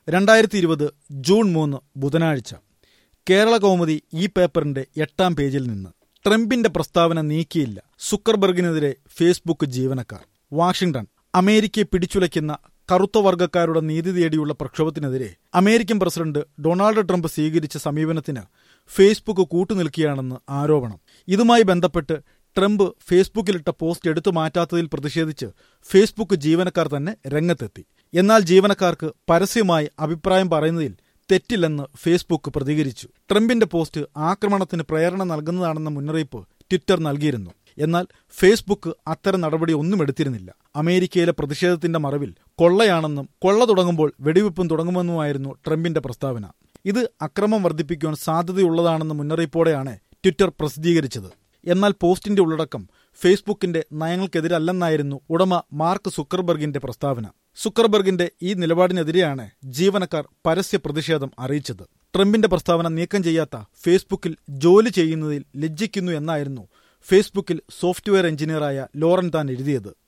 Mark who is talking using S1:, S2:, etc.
S1: രണ്ടായിരത്തി ഇരുപത് ജൂൺ മൂന്ന് ബുധനാഴ്ച കേരള കൗമുദി ഈ പേപ്പറിന്റെ എട്ടാം പേജിൽ നിന്ന് ട്രംപിന്റെ പ്രസ്താവന നീക്കിയില്ല സുക്കർബർഗിനെതിരെ ഫേസ്ബുക്ക് ജീവനക്കാർ വാഷിംഗ്ടൺ അമേരിക്കയെ പിടിച്ചുലയ്ക്കുന്ന കറുത്ത വർഗ്ഗക്കാരുടെ നീതി തേടിയുള്ള പ്രക്ഷോഭത്തിനെതിരെ അമേരിക്കൻ പ്രസിഡന്റ് ഡൊണാൾഡ് ട്രംപ് സ്വീകരിച്ച സമീപനത്തിന് ഫേസ്ബുക്ക് കൂട്ടുനിൽക്കുകയാണെന്ന് ആരോപണം ഇതുമായി ബന്ധപ്പെട്ട് ട്രംപ് ഫേസ്ബുക്കിലിട്ട പോസ്റ്റ് എടുത്തു മാറ്റാത്തതിൽ പ്രതിഷേധിച്ച് ഫേസ്ബുക്ക് ജീവനക്കാർ തന്നെ രംഗത്തെത്തി എന്നാൽ ജീവനക്കാർക്ക് പരസ്യമായി അഭിപ്രായം പറയുന്നതിൽ തെറ്റില്ലെന്ന് ഫേസ്ബുക്ക് പ്രതികരിച്ചു ട്രംപിന്റെ പോസ്റ്റ് ആക്രമണത്തിന് പ്രേരണ നൽകുന്നതാണെന്ന മുന്നറിയിപ്പ് ട്വിറ്റർ നൽകിയിരുന്നു എന്നാൽ ഫേസ്ബുക്ക് അത്തരം നടപടി ഒന്നും എടുത്തിരുന്നില്ല അമേരിക്കയിലെ പ്രതിഷേധത്തിന്റെ മറവിൽ കൊള്ളയാണെന്നും കൊള്ള തുടങ്ങുമ്പോൾ വെടിവെപ്പും തുടങ്ങുമെന്നുമായിരുന്നു ട്രംപിന്റെ പ്രസ്താവന ഇത് അക്രമം വർദ്ധിപ്പിക്കുവാൻ സാധ്യതയുള്ളതാണെന്ന മുന്നറിയിപ്പോടെയാണ് ട്വിറ്റർ പ്രസിദ്ധീകരിച്ചത് എന്നാൽ പോസ്റ്റിന്റെ ഉള്ളടക്കം ഫേസ്ബുക്കിന്റെ നയങ്ങൾക്കെതിരല്ലെന്നായിരുന്നു ഉടമ മാർക്ക് സുക്കർബർഗിന്റെ പ്രസ്താവന സുക്കർബർഗിന്റെ ഈ നിലപാടിനെതിരെയാണ് ജീവനക്കാർ പരസ്യ പ്രതിഷേധം അറിയിച്ചത് ട്രംപിന്റെ പ്രസ്താവന നീക്കം ചെയ്യാത്ത ഫേസ്ബുക്കിൽ ജോലി ചെയ്യുന്നതിൽ ലജ്ജിക്കുന്നു എന്നായിരുന്നു ഫേസ്ബുക്കിൽ സോഫ്റ്റ്വെയർ എഞ്ചിനീയറായ ലോറൻ താൻ എഴുതിയത്